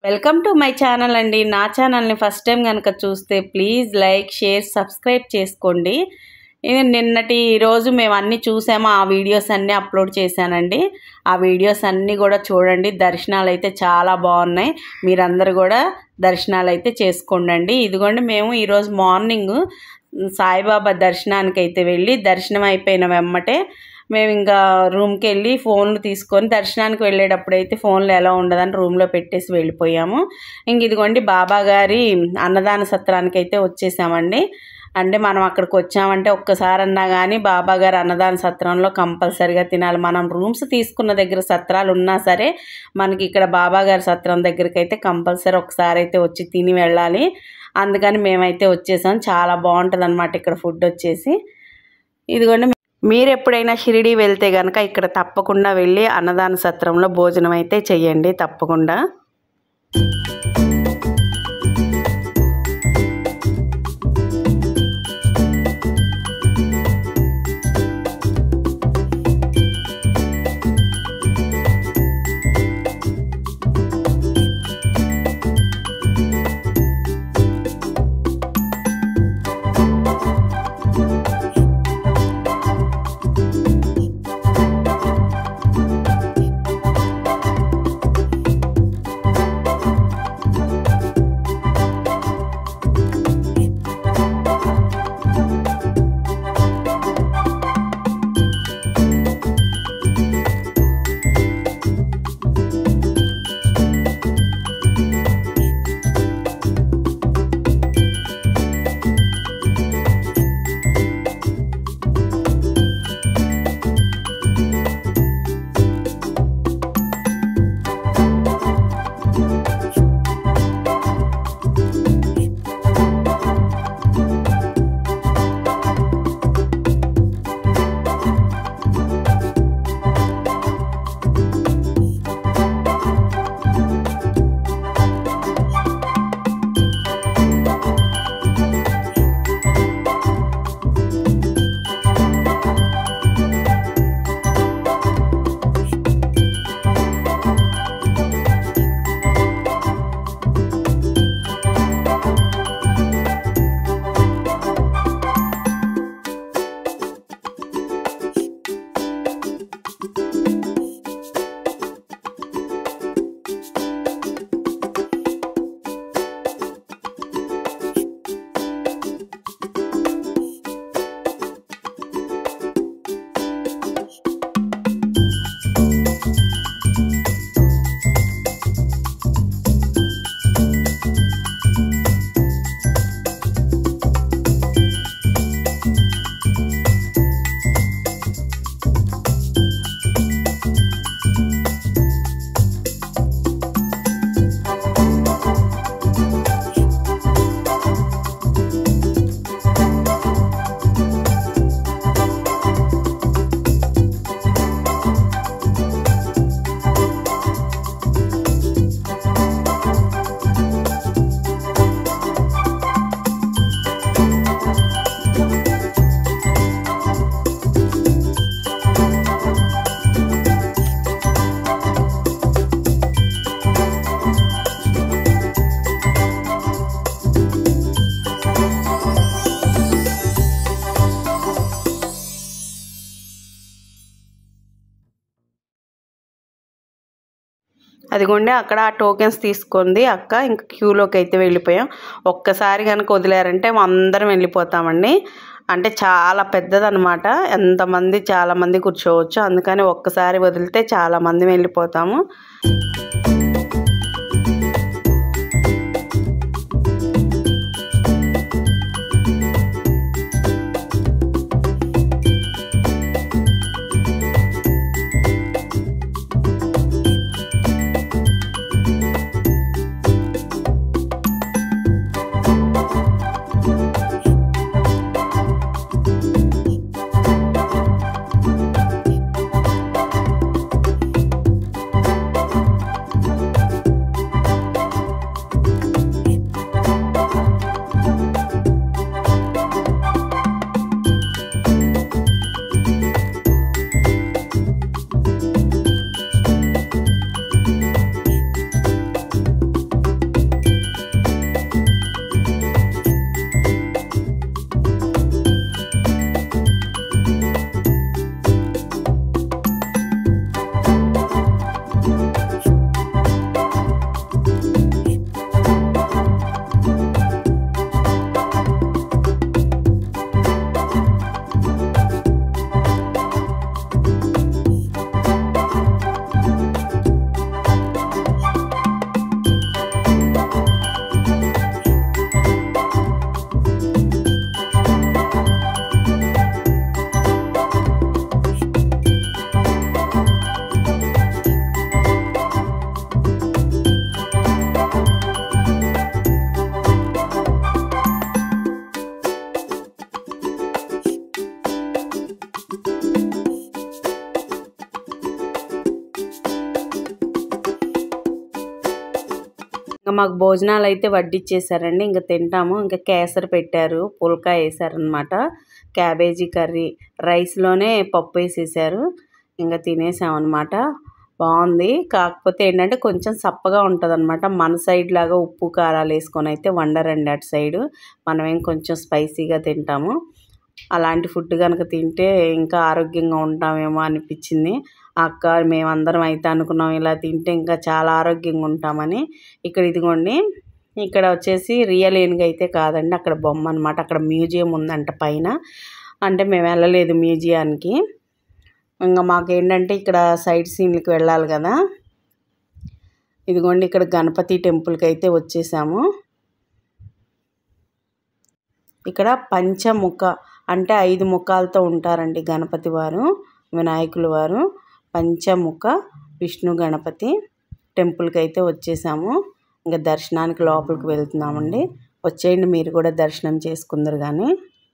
welcome to my channel అండి నా ఛానల్ని ఫస్ట్ టైం కనుక చూస్తే ప్లీజ్ లైక్ షేర్ సబ్స్క్రైబ్ చేసుకోండి ఇది నిన్నటి రోజు మేము అన్నీ చూసాము ఆ వీడియోస్ అన్నీ అప్లోడ్ చేశానండి ఆ వీడియోస్ అన్నీ కూడా చూడండి దర్శనాలు అయితే చాలా బాగున్నాయి మీరందరూ కూడా దర్శనాలు అయితే చేసుకోండి ఇదిగోండి మేము ఈరోజు మార్నింగ్ సాయిబాబా దర్శనానికి అయితే వెళ్ళి దర్శనం అయిపోయిన వెమ్మటే మేము ఇంకా రూమ్కి వెళ్ళి ఫోన్లు తీసుకొని దర్శనానికి వెళ్ళేటప్పుడు అయితే ఫోన్లు ఎలా ఉండదని రూమ్లో పెట్టేసి వెళ్ళిపోయాము ఇంక ఇదిగోండి బాబా గారి అన్నదాన సత్రానికి అయితే వచ్చేసామండి అంటే మనం అక్కడికి వచ్చామంటే ఒక్కసారన్నా కానీ బాబా గారి అన్నదాన సత్రంలో కంపల్సరిగా తినాలి మనం రూమ్స్ తీసుకున్న దగ్గర సత్రాలు ఉన్నా సరే మనకి ఇక్కడ బాబా గారి సత్రం దగ్గరికి అయితే కంపల్సరీ ఒకసారి అయితే వచ్చి తిని వెళ్ళాలి అందుకని మేమైతే వచ్చేసాం చాలా బాగుంటుంది అనమాట ఇక్కడ ఫుడ్ వచ్చేసి ఇదిగోండి మీరు ఎప్పుడైనా షిరిడి వెళ్తే కనుక ఇక్కడ తప్పకుండా వెళ్ళి అన్నదాన సత్రంలో భోజనం అయితే చెయ్యండి తప్పకుండా అదిగోండి అక్కడ ఆ టోకెన్స్ తీసుకుంది అక్క ఇంకా క్యూలోకి అయితే వెళ్ళిపోయాం ఒక్కసారి కనుక వదిలేరంటే అందరం వెళ్ళిపోతామండి అంటే చాలా పెద్దదనమాట ఎంతమంది చాలామంది కూర్చోవచ్చు అందుకని ఒక్కసారి వదిలితే చాలామంది వెళ్ళిపోతాము ఇంకా మాకు భోజనాలు అయితే వడ్డిచ్చేసారండి ఇంకా తింటాము ఇంకా కేసరి పెట్టారు పుల్కా వేసారనమాట క్యాబేజీ కర్రీ రైస్లోనే పప్పు వేసేసారు ఇంకా తినేసామన్నమాట బాగుంది కాకపోతే ఏంటంటే కొంచెం సప్పగా ఉంటుంది అనమాట మన సైడ్ లాగా ఉప్పు కారాలు వేసుకొని అయితే వండరండి అటు సైడు మనమేం కొంచెం స్పైసీగా తింటాము అలాంటి ఫుడ్ కనుక తింటే ఇంకా ఆరోగ్యంగా ఉంటామేమో అనిపించింది అక్క మేమందరం అయితే అనుకున్నాం ఇలా తింటే ఇంకా చాలా ఆరోగ్యంగా ఉంటామని ఇక్కడ ఇదిగోండి ఇక్కడ వచ్చేసి రియల్ ఏనుగు అయితే కాదండి అక్కడ బొమ్మ అనమాట అక్కడ మ్యూజియం ఉందంట పైన అంటే మేము వెళ్ళలేదు మ్యూజియానికి ఇంకా మాకేంటంటే ఇక్కడ సైట్ సీన్లకి వెళ్ళాలి కదా ఇదిగోండి ఇక్కడ గణపతి టెంపుల్కి అయితే వచ్చేసాము ఇక్కడ పంచముఖ అంటే ఐదు ముఖాలతో ఉంటారండి గణపతి వారు వినాయకులు వారు పంచముఖ విష్ణు గణపతి టెంపుల్కి అయితే వచ్చేసాము ఇంకా దర్శనానికి లోపలికి వెళ్తున్నామండి వచ్చేయండి మీరు కూడా దర్శనం చేసుకుందరు కానీ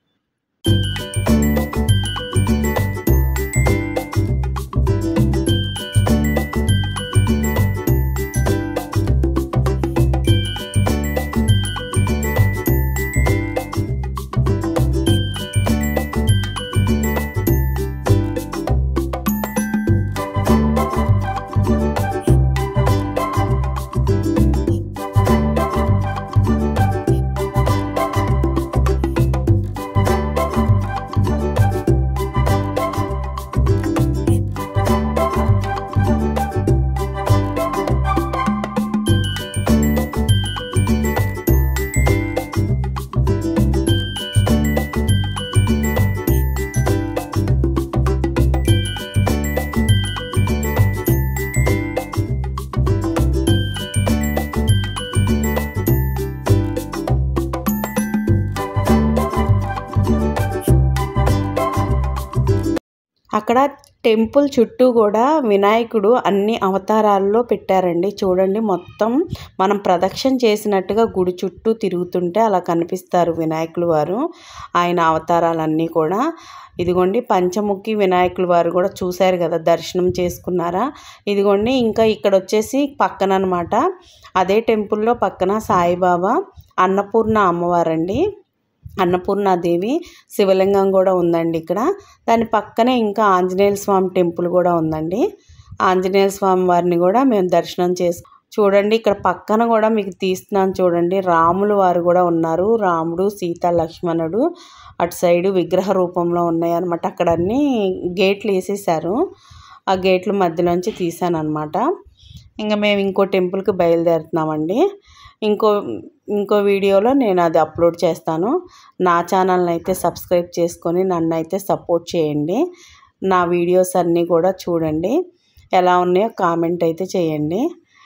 అక్కడ టెంపుల్ చుట్టూ కూడా వినాయకుడు అన్ని అవతారాల్లో పెట్టారండి చూడండి మొత్తం మనం ప్రదక్షిణ చేసినట్టుగా గుడి చుట్టూ తిరుగుతుంటే అలా కనిపిస్తారు వినాయకులు వారు ఆయన అవతారాలన్నీ కూడా ఇదిగోండి పంచముఖి వినాయకులు వారు కూడా చూశారు కదా దర్శనం చేసుకున్నారా ఇదిగోండి ఇంకా ఇక్కడ వచ్చేసి పక్కన అనమాట అదే టెంపుల్లో పక్కన సాయిబాబా అన్నపూర్ణ అమ్మవారండి అన్నపూర్ణాదేవి శివలింగం కూడా ఉందండి ఇక్కడ దాని పక్కనే ఇంకా ఆంజనేయ స్వామి టెంపుల్ కూడా ఉందండి ఆంజనేయ స్వామి వారిని కూడా మేము దర్శనం చేసి చూడండి ఇక్కడ పక్కన కూడా మీకు తీస్తున్నాను చూడండి రాములు వారు కూడా ఉన్నారు రాముడు సీత లక్ష్మణుడు అటు సైడు విగ్రహ రూపంలో ఉన్నాయి అనమాట అక్కడ అన్నీ గేట్లు వేసేసారు ఆ గేట్ల మధ్యలోంచి తీసాను అనమాట ఇంకా మేము ఇంకో టెంపుల్కి బయలుదేరుతున్నామండి ఇంకో ఇంకో వీడియోలో నేను అది అప్లోడ్ చేస్తాను నా ఛానల్ని అయితే సబ్స్క్రైబ్ చేసుకొని నన్ను అయితే సపోర్ట్ చేయండి నా వీడియోస్ అన్నీ కూడా చూడండి ఎలా ఉన్నాయో కామెంట్ అయితే చేయండి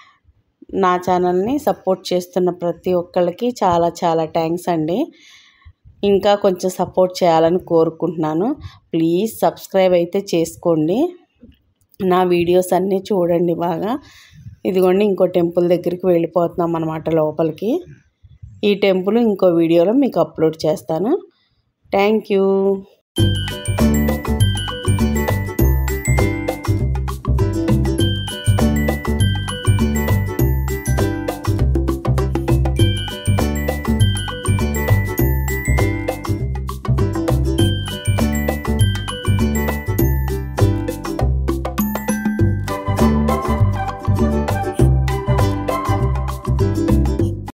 నా ఛానల్ని సపోర్ట్ చేస్తున్న ప్రతి ఒక్కళ్ళకి చాలా చాలా థ్యాంక్స్ అండి ఇంకా కొంచెం సపోర్ట్ చేయాలని కోరుకుంటున్నాను ప్లీజ్ సబ్స్క్రైబ్ అయితే చేసుకోండి నా వీడియోస్ అన్నీ చూడండి బాగా ఇదిగోండి ఇంకో టెంపుల్ దగ్గరికి వెళ్ళిపోతున్నాం అనమాట లోపలికి ఈ టెంపుల్ ఇంకో వీడియోలో మీకు అప్లోడ్ చేస్తాను థ్యాంక్ యూ